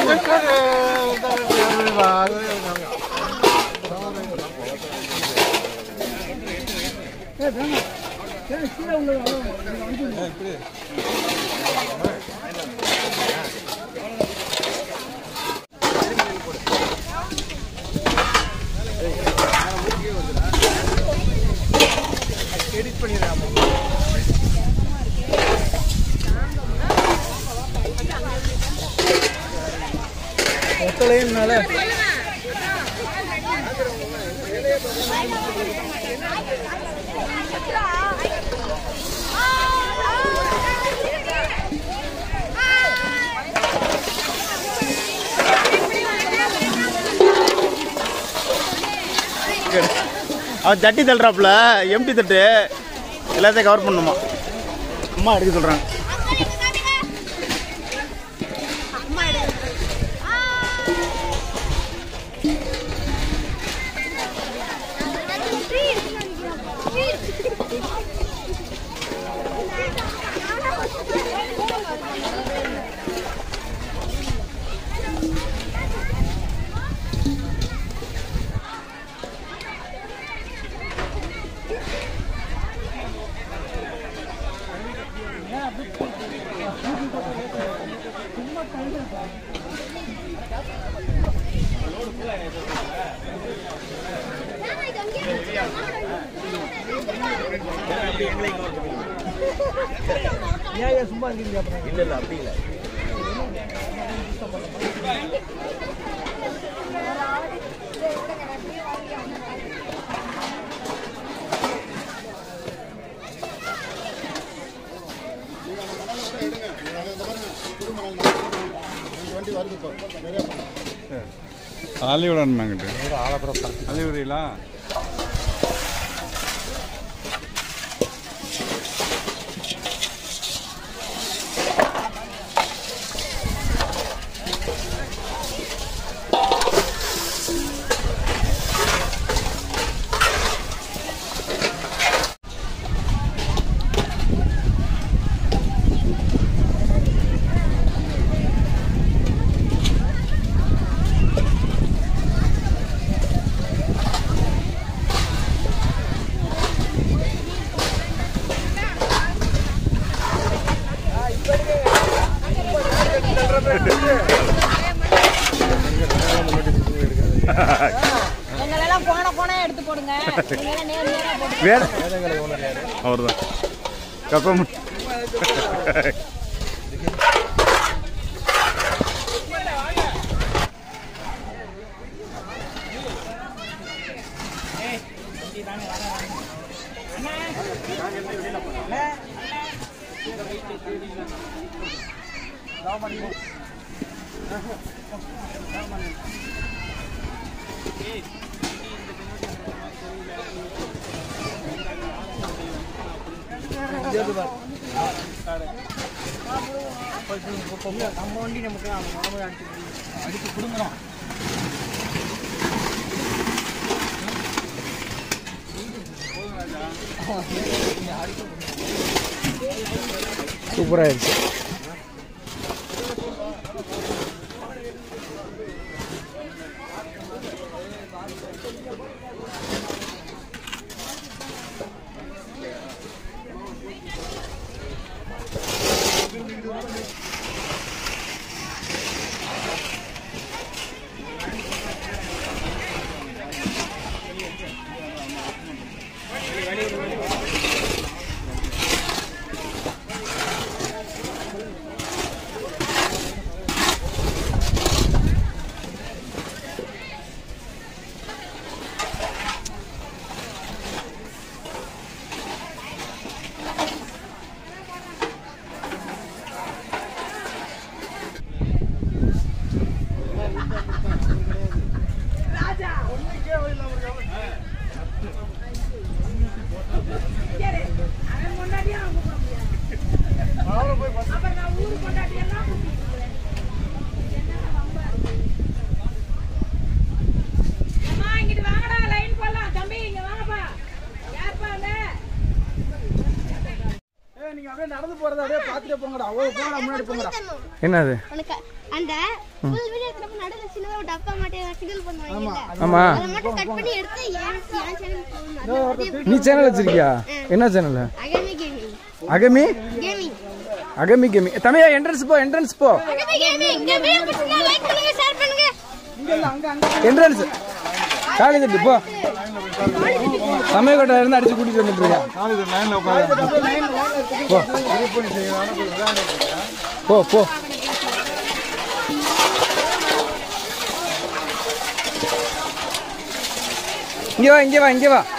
ஒத்தலையும்னால அவன் தட்டி தள்ளுறாப்புல எம்டி தட்டு எல்லாத்தையும் கவர் பண்ணுமா அம்மா எடுக்க சொல்கிறாங்க ஏன் ஏன் சும்மா இருக்கீங்க அப்புறம் இல்லை இல்லை அப்படி இல்லை அள்ளி விடணுமா அங்கிட்டு அள்ளி விடுறீங்களா எங்களெல்லாம் போன போனா எடுத்து போடுங்க நீங்கெல்லாம் நேர் நேரா போட்டு வேற அவர் தான் கப்பம் நம்ம வண்டி நமக்கு அவங்க மாமா அடிச்சு அடிச்சு கொடுங்கணும் சூப்பராக இருக்கு அம்மா இங்கிட்டு வாங்கடா லைன் போடலாம் தம்பி இங்க வாங்கப்பா யாருப்பா அந்த ஏய் நீங்க அப்படியே நடந்து போறத அப்படியே பார்த்துட்டே போங்கடா ஓ போங்கடா முன்னாடி போங்கடா என்னது உனக்கு அந்த ஃபுல் வீடியோ எடுக்கிறப்ப நடுவுல சின்னதா ஒரு டப்பா மாட்டேன் சிக்னல் பண்ணுவாங்கல்ல ஆமா அதை மட்டும் கட் பண்ணி எடுத்து என் என் சேனல் போடணும் நீ சேனல் வச்சிருக்கியா என்ன சேனல் அகமி கேமிங் அகமி கேமிங் அகமி கேமிங் தமிழா என்ட்ரன்ஸ் போ என்ட்ரன்ஸ் போ அகமி கேமிங் இந்த வீடியோ பிடிச்சிருந்தா லைக் பண்ணுங்க ஷேர் பண்ணுங்க என்ட்ரன்ஸ் காலேஜ் இருக்கு போ சமயக்கோட்டை இருந்து அடிச்சு கூட்டிட்டு வந்துட்டு இருக்கேன் நாளைக்கு லைனில் உட்காந்து போ போ போ இங்க வா இங்க வா இங்க வா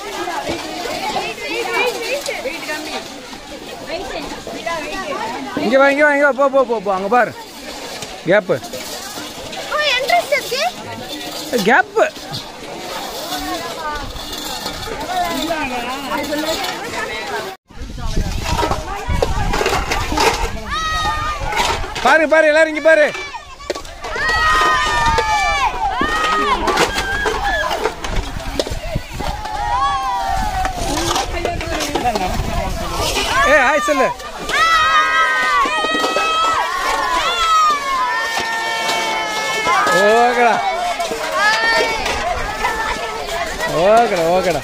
இங்க வா இங்க வா இங்க வா போ போ போ போ அங்க பாரு கேப்பு ஓ என்ட்ரன்ஸ் இருக்கு கேப்பு பாரு பாரு எல்லாரும் இங்க பாரு ஏ ஹாய் சொல்லு ஓகேடா ஓகேடா ஓகேடா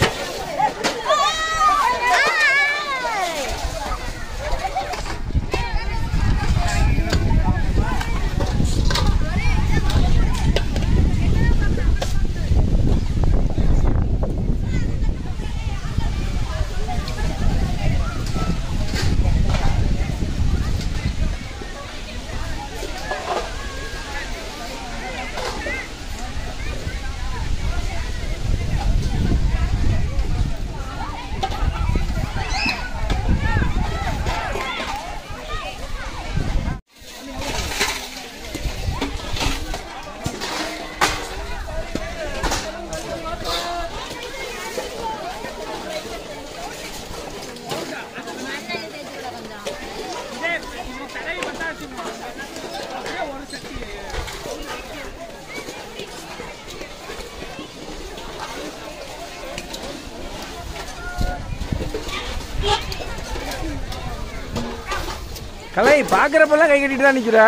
கலை பாக்குறப்பெல்லாம் கை கட்டிட்டு தான் நிக்கிற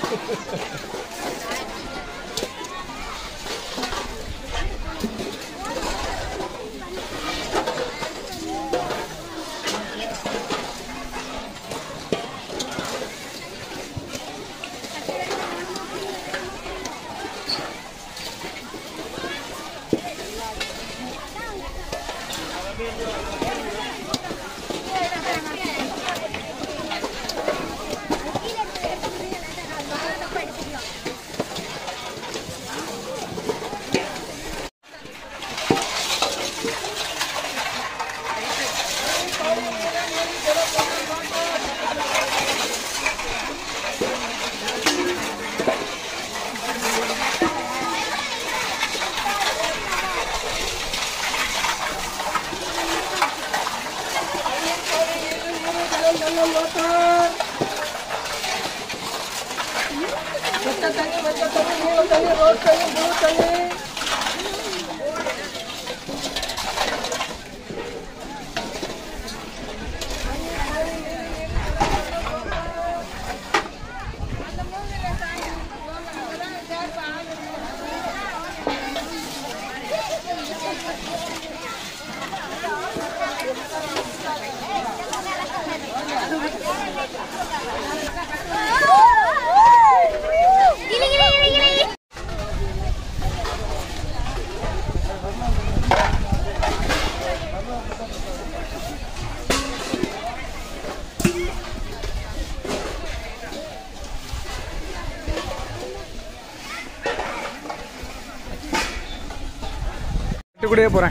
கூடயே போறேன்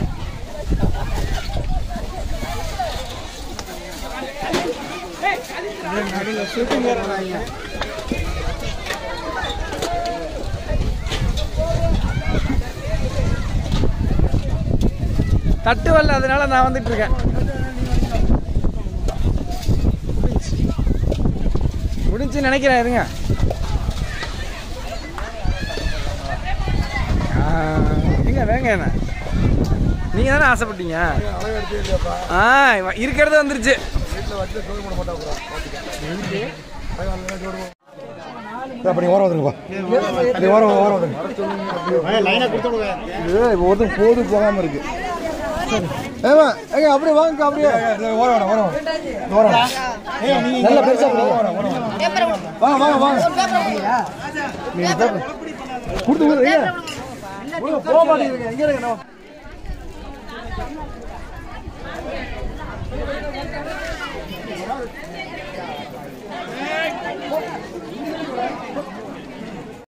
தட்டு வரல அதனால நான் வந்துட்டு இருக்கேன் முடிஞ்சு நினைக்கிறேன் இருங்க ஆ, எங்க வேங்க என்ன நீங்க தானே ஆசைப்பட்டீங்க ஆ இருக்கிறது வந்துருச்சு அப்ப நீ ஓரம் வந்துருப்பா நீ ஓரம் ஓரம் வந்துருங்க லைனாக கொடுத்து இது ஒருத்தன் போது போகாம இருக்கு ஏமா ஏங்க அப்படியே வாங்க அப்படியே ஓரம் வேணாம் ஓரம் வேணாம். ஓரம் வேணாம். நல்ல பெருசா கொடுங்க. ஓரம் ஓரம் வாங்க வாங்க வாங்க நீங்க பேப்பர் கொடுத்து கொடுத்து ஏங்க. உள்ள போக மாட்டேங்கிறீங்க எங்க இருங்க நான்